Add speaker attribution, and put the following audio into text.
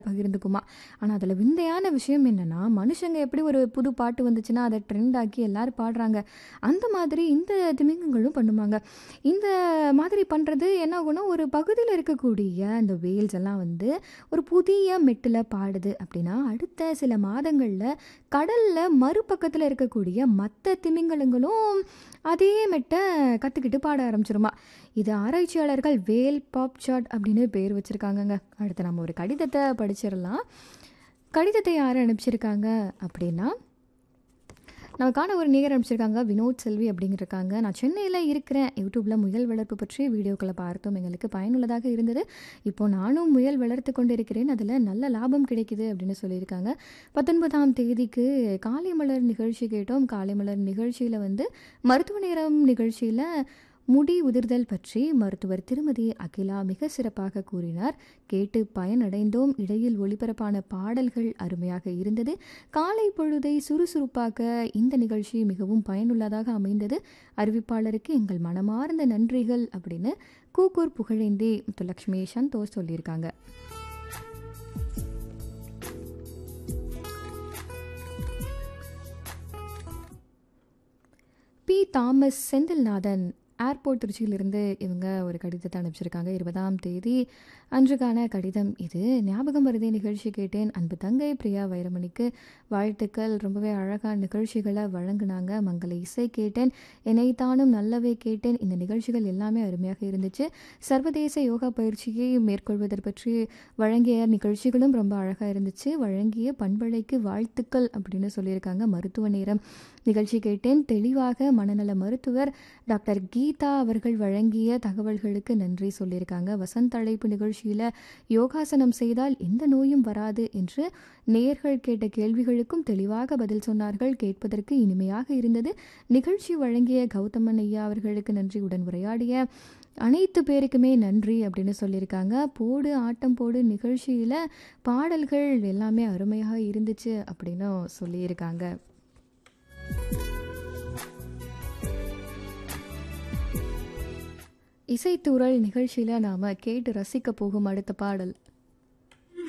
Speaker 1: பகிர்ந்துக்குமா. ஆனா, அதில விந்தையான விஷயம் என்னன்னா, மனுஷங்க எப்படி ஒரு புது பாட்டு வந்துச்சுன்னா, அத ட்ரெண்ட் ஆக்கி எல்லாரும் பாடுறாங்க. அந்த மாதிரி இந்த திமிங்கங்களும் பண்ணுமாங்க. இந்த மாதிரி பண்றது என்ன ஆகும்னா, ஒரு பகுதியில இருக்கக்கூடிய இந்த வேல்ஸ் எல்லாம் வந்து ஒரு புதிய மெட்டுல பாடுது அப்படின்னா, அடுத்த சில மாதங்கள்ல கடல்ல மறுபக்கத்தில இருக்கக்கூடிய மத்த திமிங்கலங்களும் அதே மெட்ட கத்துக்கிட்டு பாட ஆரம்பிச்சுருமா. இது ஆராய்ச்சியாளர்கள் வேல் பாப் சார்ட் அப்படின்னு பேர் வச்சிருக்காங்கங்க. அடுத்து நம்ம ஒரு கடிதத்த படிச்சிரலாம். கடிதத்தை யார் அனுப்பிச்சிருக்காங்க அப்படின்னா, நமக்கான ஒரு நேயர் அனுப்பிச்சிருக்காங்க. வினோத் செல்வி அப்படிங்கிறக்காங்க. நான் சென்னையில இருக்கிறேன். யூடியூப்ல முயல் வளர்ப்பு பற்றி வீடியோக்கள பார்த்தோம். எங்களுக்கு பயனுள்ளதாக இருந்தது. இப்போ நானும் முயல் வளர்த்து கொண்டிருக்கிறேன். அதில நல்ல லாபம் கிடைக்குது அப்படின்னு சொல்லியிருக்காங்க. 19ஆம் தேதிக்கு காலை மலர் நிகழ்ச்சி கேட்டோம். காலை மலர் நிகழ்ச்சியில வந்து மருத்துவ நேரம் நிகழ்ச்சியில முடி உதிர்தல் பற்றி மருத்துவர் திருமதி அகிலா மிக சிறப்பாக கூறினார். கேட்டு பயனடைந்தோம். இடையில் ஒளிபரப்பான பாடல்கள் அருமையாக இருந்தது. காலை பொழுதை சுறுசுறுப்பாக்க இந்த நிகழ்ச்சி மிகவும் பயனுள்ளதாக அமைந்தது. அறிவிப்பாளருக்கு எங்கள் மனமார்ந்த நன்றிகள் அப்படின்னு கூக்கூர் புகழேந்தி முத்துலட்சுமி சந்தோஷ் சொல்லியிருக்காங்க. பி. தாமஸ் செந்தில்நாதன் ஏர்போர்ட் திருச்சியிலிருந்து இவங்க ஒரு கடிதத்த அனுப்பிச்சிருக்காங்க. 20ஆம் தேதி அன்றுக்கான கடிதம் இது. ஞாபகம் வருதே நிகழ்ச்சி கேட்டேன். அன்பு தங்கை பிரியா வைரமணிக்கு வாழ்த்துக்கள். ரொம்பவே அழகா நிகழ்ச்சிகள வழங்குனாங்க. மங்கள இசை கேட்டேன். இணைத்தானும் நல்லவை கேட்டேன். இந்த நிகழ்ச்சிகள் எல்லாமே அருமையாக இருந்துச்சு. சர்வதேச யோகா பயிற்சியை மேற்கொள்வதற் பற்றி வழங்கிய நிகழ்ச்சிகளும் ரொம்ப அழகா இருந்துச்சு. வழங்கிய பண்பலைக்கு வாழ்த்துக்கள் அப்படின்னு சொல்லியிருக்காங்க. மருத்துவ நேரம் நிகழ்ச்சி கேட்டேன். தெளிவாக மனநல மருத்துவர் டாக்டர் கீதா அவர்கள் வழங்கிய தகவல்களுக்கு நன்றி சொல்லியிருக்காங்க. வசந்த் அழைப்பு நிகழ்ச்சியில யோகாசனம் செய்தால் எந்த நோயும் வராது என்று நேயர்கள் கேட்ட கேள்விகளுக்கும் தெளிவாக பதில் சொன்னார்கள். கேட்பதற்கு இனிமையாக இருந்தது. நிகழ்ச்சி வழங்கிய கௌதமன் ஐயா அவர்களுக்கு நன்றி. உடன் உரையாடிய அனைத்து பேருக்குமே நன்றி அப்படின்னு சொல்லியிருக்காங்க. போடு ஆட்டம் போடு நிகழ்ச்சியில பாடல்கள் எல்லாமே அருமையாக இருந்துச்சு அப்படின்னும் சொல்லியிருக்காங்க. இசைத்தூறல் நிகழ்ச்சியில நாம கேட்டு ரசிக்க போகும் அடுத்த பாடல்